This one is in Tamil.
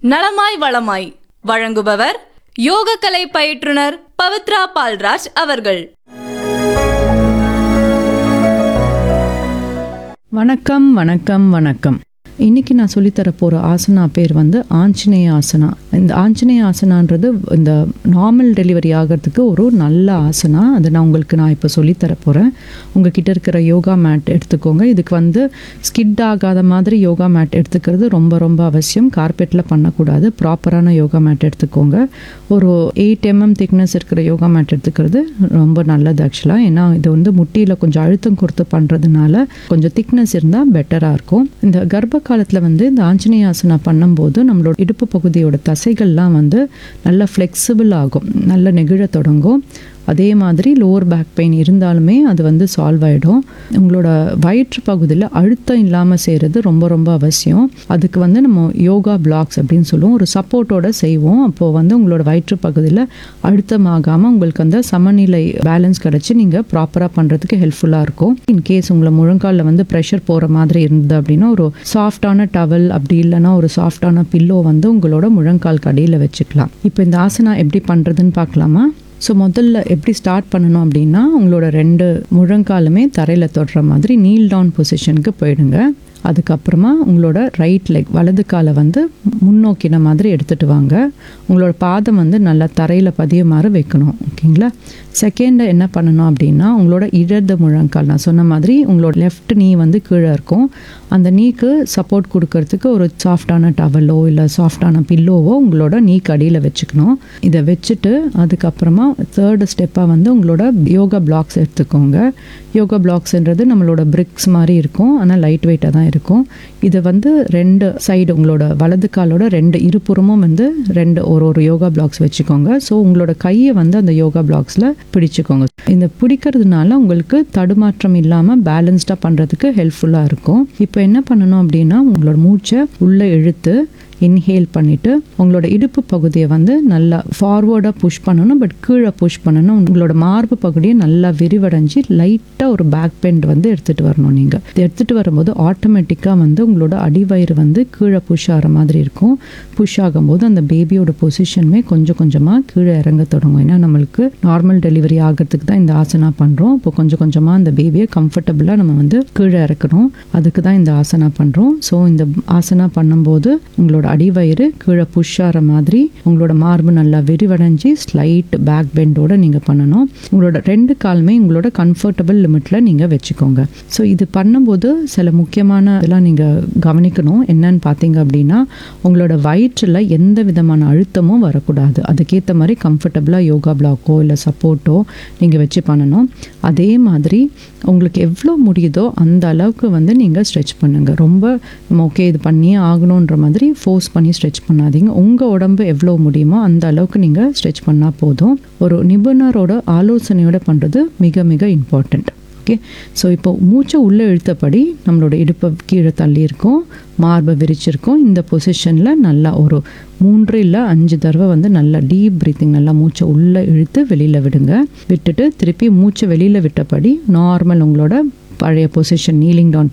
நலமாய் வளமாய் வழங்குபவர் யோகக்கலை பயிற்றுனர் பவித்ரா பால்ராஜ் அவர்கள் வணக்கம் வணக்கம் வணக்கம் இன்னைக்கு நான் சொல்லித்தர போகிற ஆசனா பேர் வந்து ஆஞ்சநேய ஆசனா இந்த ஆஞ்சநேய ஆசனான்றது இந்த நார்மல் டெலிவரி ஆகிறதுக்கு ஒரு நல்ல ஆசனா அதை நான் உங்களுக்கு நான் இப்போ சொல்லித்தர போகிறேன் உங்ககிட்ட இருக்கிற யோகா மேட் எடுத்துக்கோங்க இதுக்கு வந்து ஸ்கிட் ஆகாத மாதிரி யோகா மேட் எடுத்துக்கிறது ரொம்ப ரொம்ப அவசியம் கார்பெட்டில் பண்ணக்கூடாது ப்ராப்பரான யோகா மேட் எடுத்துக்கோங்க ஒரு எயிட் எம்எம் திக்னஸ் இருக்கிற யோகா மேட் எடுத்துக்கிறது ரொம்ப நல்லது ஆக்சுவலாக ஏன்னா இது வந்து முட்டியில் கொஞ்சம் அழுத்தம் கொடுத்து பண்ணுறதுனால கொஞ்சம் திக்னஸ் இருந்தால் பெட்டராக இருக்கும் இந்த கர்ப்ப காலத்தில் வந்து இந்த ஆஞ்சநேயாசனா பண்ணும்போது நம்மளோட இடுப்பு பகுதியோட தசைகள்லாம் வந்து நல்லா ஃப்ளெக்சிபிள் ஆகும் நல்ல நெகிழ தொடங்கும் அதே மாதிரி லோவர் பேக் பெயின் இருந்தாலுமே அது வந்து சால்வ் ஆகிடும் உங்களோட வயிற்று பகுதியில் அழுத்தம் இல்லாமல் செய்கிறது ரொம்ப ரொம்ப அவசியம் அதுக்கு வந்து நம்ம யோகா பிளாக்ஸ் அப்படின்னு சொல்லுவோம் ஒரு சப்போர்ட்டோட செய்வோம் அப்போது வந்து உங்களோட வயிற்று பகுதியில் அழுத்தமாகாமல் உங்களுக்கு அந்த சமநிலை பேலன்ஸ் கிடச்சி நீங்கள் ப்ராப்பராக பண்ணுறதுக்கு ஹெல்ப்ஃபுல்லாக இருக்கும் இன்கேஸ் உங்களை முழங்காலில் வந்து ப்ரெஷர் போகிற மாதிரி இருந்தது அப்படின்னா ஒரு சாஃப்டான டவல் அப்படி இல்லைன்னா ஒரு சாஃப்டான பில்லோ வந்து உங்களோட முழங்கால் கடியில் வச்சுக்கலாம் இப்போ இந்த ஆசனா எப்படி பண்ணுறதுன்னு பார்க்கலாமா ஸோ முதல்ல எப்படி ஸ்டார்ட் பண்ணணும் அப்படின்னா உங்களோட ரெண்டு முழங்காலுமே தரையில் தொடுற மாதிரி நீல் டவுன் பொசிஷனுக்கு போயிடுங்க அதுக்கப்புறமா உங்களோட ரைட் லெக் வலது காலை வந்து முன்னோக்கின மாதிரி எடுத்துகிட்டு வாங்க உங்களோட பாதம் வந்து நல்லா தரையில் பதியுமாறு வைக்கணும் ஓகேங்களா செகண்ட் என்ன பண்ணணும் அப்படின்னா உங்களோட இடது முழங்கால் நான் சொன்ன மாதிரி உங்களோட லெஃப்ட் நீ வந்து கீழே இருக்கும் அந்த நீக்கு சப்போர்ட் கொடுக்கறதுக்கு ஒரு சாஃப்டான டவலோ இல்லை சாஃப்டான பில்லோவோ உங்களோட நீக்கு அடியில் வச்சுக்கணும் இதை வச்சுட்டு அதுக்கப்புறமா தேர்டு ஸ்டெப்பாக வந்து உங்களோட யோகா பிளாக்ஸ் எடுத்துக்கோங்க யோகா பிளாக்ஸ்ன்றது நம்மளோட பிரிக்ஸ் மாதிரி இருக்கும் ஆனால் லைட் வெயிட்டாக தான் இருக்கும் இதை வந்து ரெண்டு சைடு உங்களோட வலது காலோட ரெண்டு இருபுறமும் வந்து ரெண்டு ஒரு ஒரு யோகா பிளாக்ஸ் வச்சுக்கோங்க ஸோ உங்களோட கையை வந்து அந்த யோகா பிளாக்ஸில் பிடிச்சுக்கோங்க இந்த பிடிக்கிறதுனால உங்களுக்கு தடுமாற்றம் இல்லாமல் பேலன்ஸ்டாக பண்ணுறதுக்கு ஹெல்ப்ஃபுல்லாக இருக்கும் இப்போ என்ன பண்ணணும் அப்படின்னா உங்களோட மூச்சை உள்ளே இழுத்து இன்ஹேல் பண்ணிவிட்டு உங்களோட இடுப்பு பகுதியை வந்து நல்லா ஃபார்வர்டாக புஷ் பண்ணணும் பட் கீழே புஷ் பண்ணணும் உங்களோட மார்பு பகுதியை நல்லா விரிவடைஞ்சு லைட்டாக ஒரு பேக் பெண்ட் வந்து எடுத்துகிட்டு வரணும் நீங்கள் இது எடுத்துகிட்டு வரும்போது ஆட்டோமேட்டிக்காக வந்து உங்களோட அடிவயிறு வந்து கீழே புஷ் ஆகிற மாதிரி இருக்கும் புஷ் ஆகும்போது அந்த பேபியோட பொசிஷனுமே கொஞ்சம் கொஞ்சமாக கீழே இறங்க தொடங்கும் ஏன்னா நம்மளுக்கு நார்மல் டெலிவரி ஆகிறதுக்கு தான் இந்த ஆசனா பண்ணுறோம் இப்போ கொஞ்சம் கொஞ்சமாக அந்த பேபியை கம்ஃபர்டபுளாக நம்ம வந்து கீழே இறக்கணும் அதுக்கு தான் இந்த ஆசனா பண்ணுறோம் ஸோ இந்த ஆசனா பண்ணும்போது உங்களோட அடிவயிறு கீழே புஷ் ஆகிற மாதிரி உங்களோட மார்பு நல்லா விரிவடைஞ்சு ஸ்லைட் பேக் பெண்டோட நீங்கள் பண்ணணும் உங்களோட ரெண்டு காலுமே உங்களோட கம்ஃபர்டபுள் லிமிட்டில் நீங்கள் வச்சுக்கோங்க ஸோ இது பண்ணும்போது சில முக்கியமான இதெல்லாம் நீங்கள் கவனிக்கணும் என்னன்னு பார்த்தீங்க அப்படின்னா உங்களோட வயிற்றில் எந்த விதமான அழுத்தமும் வரக்கூடாது அதுக்கேற்ற மாதிரி கம்ஃபர்டபுளாக யோகா பிளாக்கோ இல்லை சப்போர்ட்டோ நீங்கள் வச்சு பண்ணணும் அதே மாதிரி உங்களுக்கு எவ்வளோ முடியுதோ அந்த அளவுக்கு வந்து நீங்கள் ஸ்ட்ரெச் பண்ணுங்கள் ரொம்ப ஓகே இது பண்ணியே ஆகணுன்ற மாதிரி ஃபோர்ஸ் பண்ணி ஸ்ட்ரெச் பண்ணாதீங்க உங்கள் உடம்பு எவ்வளோ முடியுமோ அந்த அளவுக்கு நீங்கள் ஸ்ட்ரெச் பண்ணால் போதும் ஒரு நிபுணரோட ஆலோசனையோட பண்ணுறது மிக மிக இம்பார்ட்டண்ட் ஓகே ஸோ இப்போ மூச்சை உள்ளே இழுத்தபடி நம்மளோட இடுப்பை கீழே தள்ளி இருக்கோம் மார்பை விரிச்சிருக்கோம் இந்த பொசிஷனில் நல்லா ஒரு மூன்று இல்லை அஞ்சு தடவை வந்து நல்லா டீப் ப்ரீத்திங் நல்லா மூச்சை உள்ளே இழுத்து வெளியில் விடுங்க விட்டுட்டு திருப்பி மூச்சை வெளியில் விட்டபடி நார்மல் உங்களோட பழைய பொசிஷன் நீலிங் டவுன்